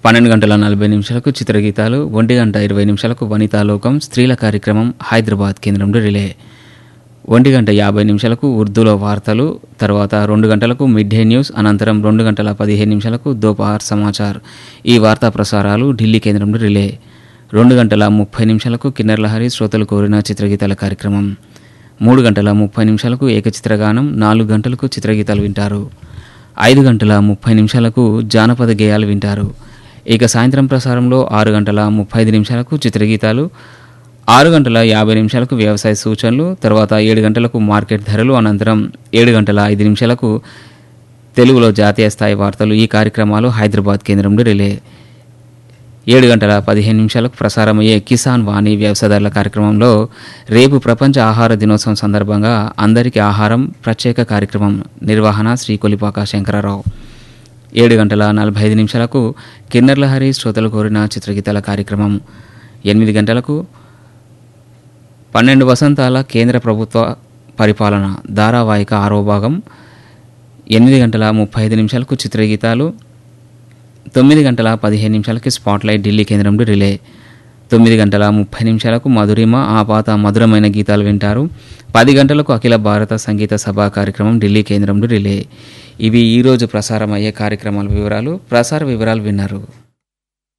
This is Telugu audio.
పన్నెండు గంటల నలభై నిమిషాలకు చిత్రగీతాలు ఒంటి గంట ఇరవై నిమిషాలకు వనితాలోకం స్త్రీల కార్యక్రమం హైదరాబాద్ కేంద్రం నుండి రిలే ఒంటి గంట యాభై నిమిషాలకు ఉర్దూలో వార్తలు తర్వాత రెండు గంటలకు మిడ్ డే న్యూస్ అనంతరం రెండు గంటల పదిహేను నిమిషాలకు దోపహార్ సమాచార్ ఈ వార్తా ప్రసారాలు ఢిల్లీ కేంద్రం నుండి రిలే రెండు గంటల ముప్పై నిమిషాలకు కిన్నెర లహరి శ్రోతలు కోరిన చిత్రగీతాల కార్యక్రమం మూడు గంటల ముప్పై నిమిషాలకు ఏకచిత్రగానం నాలుగు గంటలకు చిత్రగీతాలు వింటారు ఐదు గంటల ముప్పై నిమిషాలకు జానపద గేయాలు వింటారు ఇక సాయంత్రం ప్రసారంలో ఆరు గంటల ముప్పై ఐదు నిమిషాలకు చిత్రగీతాలు ఆరు గంటల యాభై నిమిషాలకు వ్యవసాయ సూచనలు తర్వాత ఏడు గంటలకు మార్కెట్ ధరలు అనంతరం ఏడు గంటల ఐదు నిమిషాలకు తెలుగులో జాతీయ స్థాయి వార్తలు ఈ కార్యక్రమాలు హైదరాబాద్ కేంద్రంలో రిలే ఏడు గంటల పదిహేను నిమిషాలకు ప్రసారమయ్యే కిసాన్ వాణి వ్యవసాయదారుల కార్యక్రమంలో రేపు ప్రపంచ ఆహార దినోత్సవం సందర్భంగా అందరికీ ఆహారం ప్రత్యేక కార్యక్రమం నిర్వహణ శ్రీ కొలిపాక శంకరరావు ఏడు గంటల నలభై ఐదు నిమిషాలకు కిన్నెర్లహరి శ్రోతలు కోరిన చిత్రగీతాల కార్యక్రమం ఎనిమిది గంటలకు పన్నెండు వసంతాల కేంద్ర ప్రభుత్వ పరిపాలన ధారావాహిక ఆరో భాగం ఎనిమిది గంటల ముప్పై ఐదు నిమిషాలకు చిత్రగీతాలు తొమ్మిది గంటల పదిహేను నిమిషాలకి స్పాట్లైట్ ఢిల్లీ కేంద్రం నుండి రిలే తొమ్మిది గంటల ముప్పై నిమిషాలకు మధురిమ ఆ పాత మధురమైన గీతాలు వింటారు పది గంటలకు అఖిల భారత సంగీత సభా కార్యక్రమం ఢిల్లీ కేంద్రం నుండి రిలే ఇవి ఈరోజు ప్రసారం అయ్యే కార్యక్రమాల వివరాలు ప్రసార వివరాలు విన్నారు